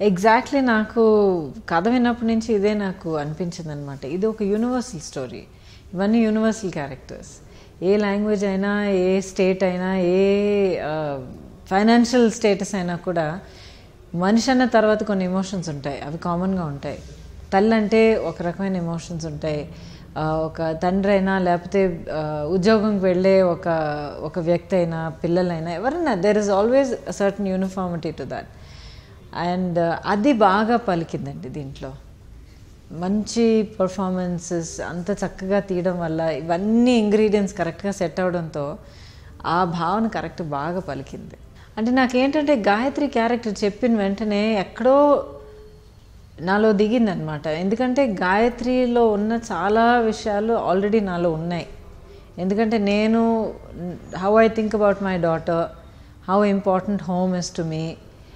exactly నాకు కథ విన్నప్పటి నుంచి ఇదే నాకు అనిపించింది అనమాట ఇది ఒక యూనివర్సల్ స్టోరీ ఇవన్నీ యూనివర్సల్ క్యారెక్టర్స్ ఏ లాంగ్వేజ్ అయినా ఏ స్టేట్ అయినా ఏ ఫైనాన్షియల్ స్టేటస్ అయినా కూడా మనిషి అన్న తర్వాత కొన్ని ఎమోషన్స్ ఉంటాయి అవి కామన్గా ఉంటాయి తల్లి అంటే ఒక రకమైన ఎమోషన్స్ ఉంటాయి ఆ, ఒక తండ్రి అయినా లేకపోతే ఆ, ఉద్యోగంకి వెళ్ళే ఒక ఒక వ్యక్తి అయినా పిల్లలైనా ఎవరైనా there is always certain uniformity to that and అది బాగా పలికిందండి దీంట్లో మంచి పర్ఫార్మెన్సెస్ అంత చక్కగా తీయడం వల్ల ఇవన్నీ ఇంగ్రీడియంట్స్ కరెక్ట్గా సెట్ అవడంతో ఆ భావన కరెక్ట్ బాగా పలికింది అంటే నాకేంటంటే గాయత్రి క్యారెక్టర్ చెప్పిన వెంటనే ఎక్కడో నాలో దిగిందనమాట ఎందుకంటే గాయత్రిలో ఉన్న చాలా విషయాలు ఆల్రెడీ నాలో ఉన్నాయి ఎందుకంటే నేను how I think about my daughter how important home is to me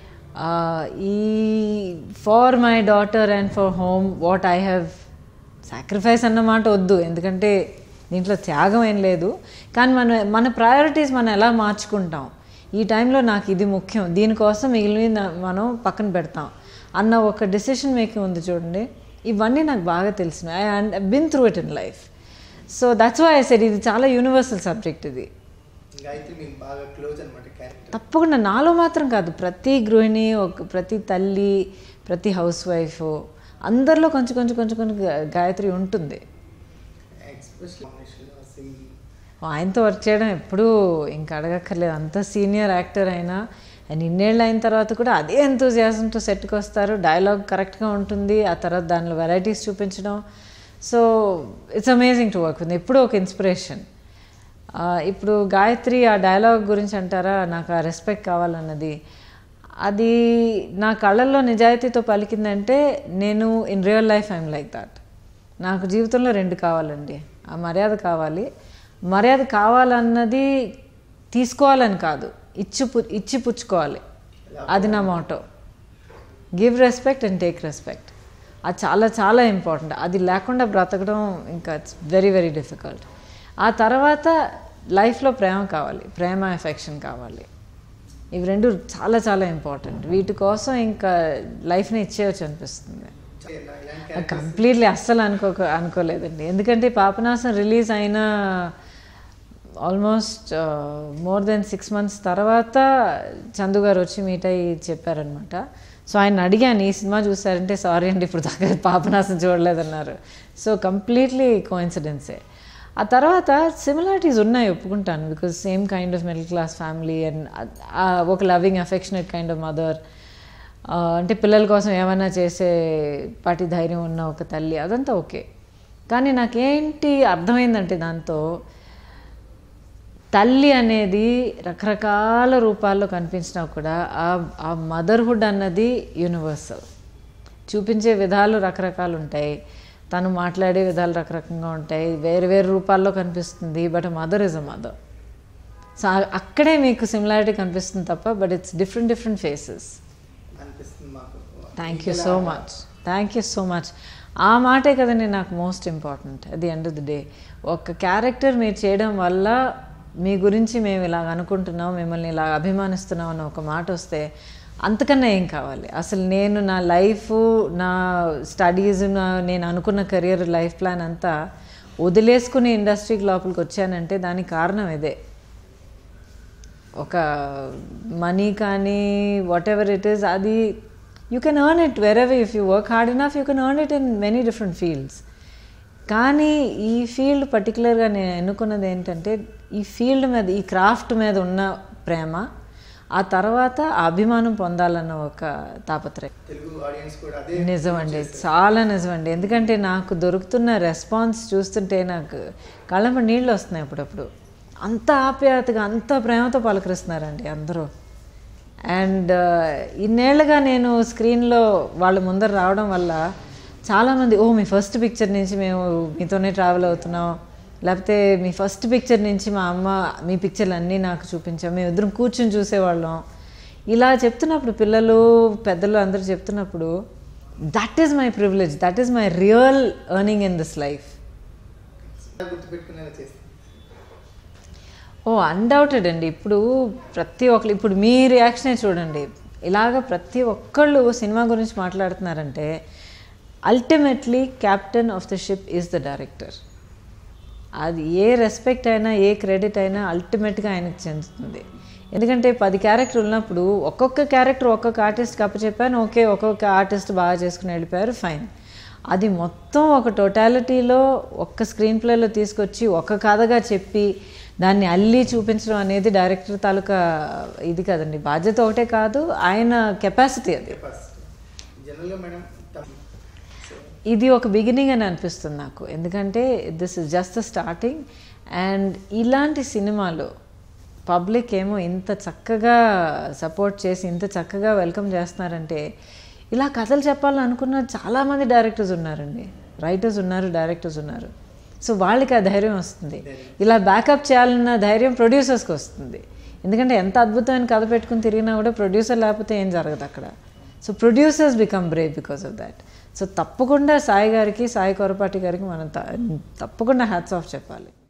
ఈ for my daughter and for home what I have sacrifice అన్నమాట వద్దు ఎందుకంటే దీంట్లో త్యాగం ఏం లేదు కానీ మన మన ప్రయారిటీస్ మనం ఎలా మార్చుకుంటాం ఈ టైంలో నాకు ఇది ముఖ్యం దీనికోసం మిగిలిన మనం పక్కన పెడతాం అన్న ఒక డెసిషన్ మేకింగ్ ఉంది చూడండి ఇవన్నీ నాకు బాగా తెలిసినాయి and been through it in life so that's why I said ఇది చాలా యూనివర్సల్ సబ్జెక్ట్ ఇది గాయత్రి మీకు బాగా క్లోజ్ అనమాట క్యారెక్టర్ తప్పకుండా నాలో మాత్రం కాదు ప్రతి గృహిణి ఒక ప్రతి తల్లి ప్రతి హౌస్ వైఫ్ అందరిలో కొంచెం కొంచెం కొంచెం కొంచెం గా- గాయత్రి ఉంటుంది ఎక్స్పెషల్ సింగింగ్ ఆయనతో వర్క్ చేయడం ఎప్పుడూ ఇంకా అడగక్కర్లేదు అంత సీనియర్ యాక్టర్ అయినా అండ్ ఇన్నేళ్ళు అయిన తర్వాత కూడా అదే ఎంతూజియాజంతో సెట్కి వస్తారు డైలాగ్ కరెక్ట్గా ఉంటుంది ఆ తర్వాత దానిలో వెరైటీస్ చూపించడం so it's amazing to work with ఎప్పుడూ ఒక ఇన్స్పిరేషన్ ఇప్పుడు గాయత్రి ఆ డైలాగ్ గురించి అంటారా నాకు ఆ రెస్పెక్ట్ కావాలన్నది అది నా కళ్ళల్లో నిజాయితీతో పలికిందంటే నేను in real life I'm like that నాకు జీవితంలో రెండు కావాలండి ఆ మర్యాద కావాలి మర్యాద కావాలన్నది తీసుకోవాలని కాదు ఇచ్చి పు- ఇచ్చి పుచ్చుకోవాలి అది నా motto give respect and take respect అది చాలా చాలా ఇంపార్టెంట్ అది లేకుండా బ్రతకడం ఇంకా ఇట్స్ వెరీ వెరీ డిఫికల్ట్ ఆ తర్వాత లైఫ్లో ప్రేమ కావాలి ప్రేమ ఎఫెక్షన్ కావాలి ఇవి రెండు చాలా చాలా ఇంపార్టెంట్ వీటి కోసం ఇంకా లైఫ్ని ఇచ్చేయచ్చు అనిపిస్తుంది ఇలాంటి కంప్లీట్లీ అస్సలు అనుకోక అనుకోలేదండి ఎందుకంటే పాపనాశం రిలీజ్ అయిన almost more than six months తర్వాత చందు గారు వచ్చి మీట్ అయ్యి చెప్పారనమాట సో ఆయన అడిగాను ఈ సినిమా చూసారంటే సారీ అండి ఇప్పుడు దాకా పాపనాశం చూడలేదన్నారు సో కంప్లీట్లీ కోయిన్సిడెన్సే ఆ తర్వాత సిమిలారిటీస్ ఉన్నాయి ఒప్పుకుంటాను because same kind of middle class family and ఒక loving affectionate kind of mother అంటే పిల్లల కోసం ఏమైనా చేసే పాటి ధైర్యం ఉన్న ఒక తల్లి అదంతా ఓకే కానీ నాకేంటి అర్థమైందంటే దాంతో తల్లి అనేది రకరకాల రూపాల్లో కనిపించినా కూడా ఆ ఆ మదర్హుడ్ అన్నది యూనివర్సల్ చూపించే విధాలు రకరకాలు ఉంటాయి తను మాట్లాడే విధాలు రకరకంగా ఉంటాయి వేరు వేరు రూపాల్లో కనిపిస్తుంది but mother is a mother so అక్కడే మీకు సిమిలారిటీ కనిపిస్తుంది తప్ప but it's different different faces అనిపిస్తుంది మాకు thank you so much thank you so much ఆ మాటే కదండి నాకు most important at the end of the day ఒక క్యారెక్టర్ మీరు చేయడం వల్ల మీ గురించి మేము ఇలాగ అనుకుంటున్నాం మిమ్మల్ని ఇలా అభిమానిస్తున్నాం అన్న ఒక మాట వస్తే అంతకన్నా ఏం కావాలి అసలు నేను నా లైఫ్ నా స్టడీస్ నా నేను అనుకున్న కెరియర్ లైఫ్ ప్లాన్ అంతా వదిలేసుకుని ఇండస్ట్రీకి లోపలికి వచ్చానంటే దానికి కారణం ఇదే ఒక మనీ కానీ వాట్ ఎవర్ ఇట్ ఈస్ అది you can earn it wherever if you work hard enough you can earn it in many different fields కానీ ఈ ఫీల్డ్ పర్టికులర్గా నేను ఎన్నుకున్నది ఏంటంటే ఈ ఫీల్డ్ మీద ఈ క్రాఫ్ట్ మీద ఉన్న ప్రేమ ఆ తర్వాత ఆ అభిమానం పొందాలన్న ఒక తాపత్రయం తెలుగు ఆడియన్స్ కూడా అదే నిజమండి చాలా నిజమండి ఎందుకంటే నాకు దొరుకుతున్న రెస్పాన్స్ చూస్తుంటే నాకు కళ్ళంప నీళ్ళు వస్తున్నాయి అప్పుడప్పుడు అంత ఆప్యాయతగా అంత ప్రేమతో పలకరిస్తున్నారండి అందరూ అండ్ ఇన్నేళ్లుగా నేను స్క్రీన్లో వాళ్ళ ముందర రావడం వల్ల చాలామంది ఓ మీ ఫస్ట్ పిక్చర్ నుంచి మేము మీతోనే ట్రావెల్ అవుతున్నాం లేకపోతే మీ ఫస్ట్ పిక్చర్ నుంచి మా అమ్మ మీ పిక్చర్లు అన్నీ నాకు చూపించాం మేము ఇద్దరం కూర్చొని చూసేవాళ్ళం ఇలా చెప్తున్నప్పుడు పిల్లలు పెద్దలు అందరూ చెప్తున్నప్పుడు that is my privilege that is my real earning in this life గుర్తుపెట్టుకునేలా చేస్తాను ఓ అన్డౌటెడ్ అండి ఇప్పుడు ప్రతి ఒక్కరు ఇప్పుడు మీ రియాక్షనే చూడండి ఇలాగ ప్రతి ఒక్కళ్ళు సినిమా గురించి మాట్లాడుతున్నారంటే ultimately captain of the ship is the director అది ఏ రెస్పెక్ట్ అయినా ఏ క్రెడిట్ అయినా అల్టిమేట్గా ఆయనకు చెందుతుంది ఎందుకంటే పది క్యారెక్టర్ ఉన్నప్పుడు ఒక్కొక్క క్యారెక్టర్ ఒక్కొక్క ఆర్టిస్ట్కి అప్పచెప్పాను ఓకే ఒక్కొక్క ఆర్టిస్ట్ బాగా చేసుకుని వెళ్ళిపోయారు ఫైన్ అది మొత్తం ఒక టోటాలిటీలో ఒక్క స్క్రీన్ ప్లేలో తీసుకొచ్చి ఒక కథగా చెప్పి దాన్ని అల్లి చూపించడం అనేది డైరెక్టర్ తాలూకా ఇది కదండి బాధ్యత ఒకటే కాదు ఆయన కెపాసిటీ అది కెపాసిటీ జనరల్గా మేడం తమ్- ఇది ఒక బిగినింగ్ అని అనిపిస్తుంది నాకు ఎందుకంటే this is just starting and ఇలాంటి సినిమాలు పబ్లిక్ ఏమో ఇంత చక్కగా సపోర్ట్ చేసి ఇంత చక్కగా వెల్కమ్ చేస్తున్నారంటే ఇలా కథలు చెప్పాలని అనుకున్న చాలామంది డైరెక్టర్స్ ఉన్నారండి రైటర్స్ ఉన్నారు డైరెక్టర్స్ ఉన్నారు సో వాళ్ళకి ఆ ధైర్యం వస్తుంది ఇలా బ్యాకప్ చేయాలన్న ధైర్యం ప్రొడ్యూసర్స్కి వస్తుంది ఎందుకంటే ఎంత అద్భుతమైన కథ పెట్టుకుని తిరిగినా కూడా ప్రొడ్యూసర్ లేకపోతే ఏం జరగదు అక్కడ so producers become brave because of that so తప్పకుండా సాయి గారికి సాయి కొరపాటి గారికి మనం త- తప్పకుండా హ్యాట్స్ ఆఫ్ చెప్పాలి